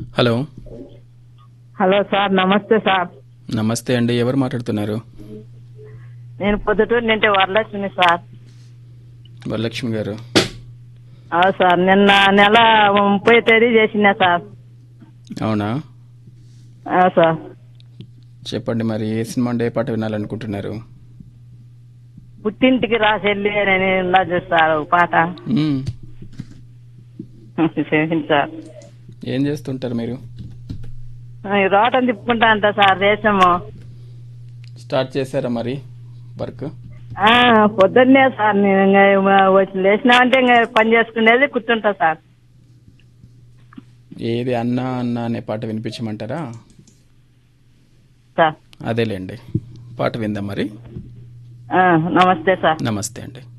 Hello hello sir నమస్తే sir నమస్తే అండి ఎవరు మాట్లాడుతున్నారు నేను పొద్దుటూరు నింటే వరలక్ష్మి సార్ వరలక్ష్మి గారు అవును సార్ నిన్న నెల ముప్పై తేదీ చేసిన సార్ అవునా అవును సార్ చెప్పండి మరి ఏ సినిమా అంటే ఏ పాట వినాలనుకుంటున్నారు పుట్టింటికి రాసెళ్ళి అని ఉన్నది సార్ ఒక పాట మ్మ్. చేసింది సార్ ఏం చేస్తుంటారు మీరు ఈ రోటం తిప్పుకుంటా అంట సార్ దేశము స్టార్ట్ చేశారా మరి వర్క్ ఆ, పొద్దున్నే సార్ నేను ఇంకా వచ్చి లేచినామంటే ఇంకా పని చేసుకునేది కూర్చుంటా సార్ ఏది అన్న అన్న అనే పాట వినిపించమంటారా సార్ అదేలేండి పాట విందాం మరి ఆ, నమస్తే సార్ నమస్తే అండి